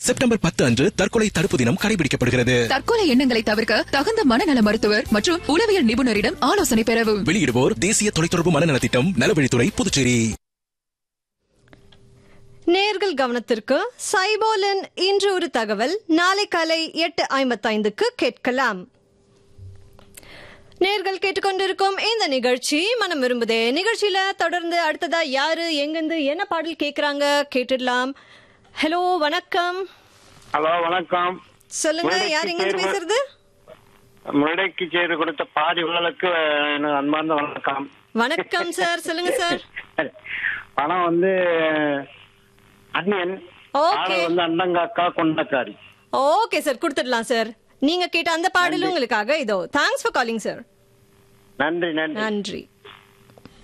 September பத்து அன்று தற்கொலை தடுப்பு தினம் கடைபிடிக்கப்படுகிறது தற்கொலை எண்ணங்களை தவிர்க்க தகுந்த மனநல மருத்துவர் மற்றும் உளவியல் நிபுணரிடம் ஆலோசனை பெறவும் வெளியிடுவோர் தேசிய தொலைத்தொடர்பு மனநல திட்டம் நலவழித்துறை புதுச்சேரி நேர்கள் கவனத்திற்கு சைபோலின் இன்று ஒரு தகவல் நாளை காலை எட்டு ஐம்பத்தைந்துக்கு கேட்கலாம் நேர்கள் கேட்டுக்கொண்டிருக்கும் இந்த நிகழ்ச்சி மனம் விரும்புதே நிகழ்ச்சியில தொடர்ந்து அடுத்ததா யாரு எங்கிருந்து என்ன பாடல் கேக்குறாங்க கேட்டுடலாம் ஹலோ வணக்கம் ஹலோ வணக்கம் சொல்லுங்க முரடைக்கு யார் எங்கிருந்து சேர்வு- பேசுறது முரடைக்கு செய்து கொடுத்த பாதி உங்களுக்கு எனக்கு அன்பார்ந்த வணக்கம் வணக்கம் சார் சொல்லுங்க சார் பணம் வந்து அண்ணன் Okay. ஆளு வந்து அண்டங்காக்கா கொண்டக்காரி ஓகே சார் கொடுத்துடலாம் சார் நீங்க கேட்ட அந்த பாடலும் உங்களுக்காக இதோ தேங்க்ஸ் ஃபார் காலிங் சார் நன்றி நன்றி நன்றி